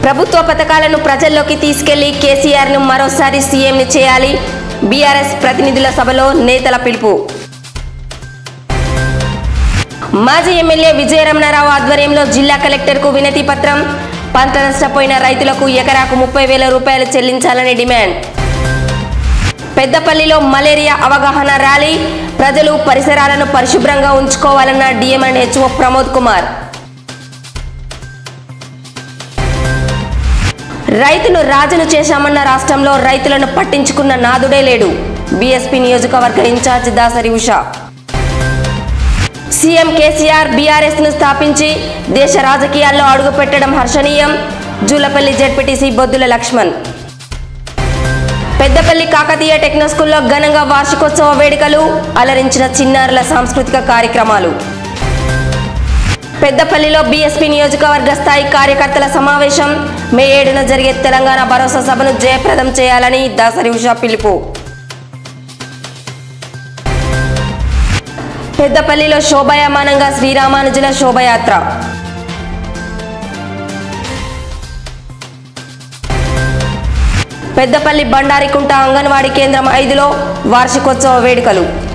ప్రభుత్వ పథకాలను ప్రజల్లోకి తీసుకెళ్లి కేసీఆర్ను మరోసారి సీఎంని చేయాలి బీఆర్ఎస్ ప్రతినిధుల సభలో నేతల పిలుపు మాజీ ఎమ్మెల్యే విజయరమణారావు ఆధ్వర్యంలో జిల్లా కలెక్టర్కు వినతి పత్రం పంట నష్టపోయిన రైతులకు ఎకరాకు ముప్పై వేల రూపాయలు చెల్లించాలని డిమాండ్ పెద్దపల్లిలో మలేరియా అవగాహన ర్యాలీ ప్రజలు పరిసరాలను పరిశుభ్రంగా ఉంచుకోవాలన్న DM and HO Pramod Kumar రైతును రాజును చేశామన్న రాష్ట్రంలో రైతులను పట్టించుకున్న నాదుడే లేడు బీఎస్పీ నియోజకవర్గ incharge Dasari Usha CM KCR BRS ను స్థాపించి దేశ రాజకీయాల్లో అడుగుపెట్టడం హర్షణీయం జూలపల్లి జెడ్పీటీసీ బొద్దుల లక్ష్మణ్ పెద్దపల్లి కాకతీయ టెక్నో స్కూల్లో ఘనంగా వార్షికోత్సవ వేడుకలు అలరించిన చిన్నారుల సాంస్కృతిక కార్యక్రమాలు పెద్దపల్లిలో బీఎస్పీ నియోజకవర్గ స్థాయి కార్యకర్తల సమావేశం మే ఏడున జరిగే తెలంగాణ భరోసా సభను జయప్రదం చేయాలని దాసరి ఉషా పిలుపు పెద్దపల్లిలో శోభాయమానంగా శ్రీరామానుజుల శోభయాత్ర పెద్దపల్లి బండారికుంట అంగన్వాడీ కేంద్రం ఐదులో వార్షికోత్సవ వేడుకలు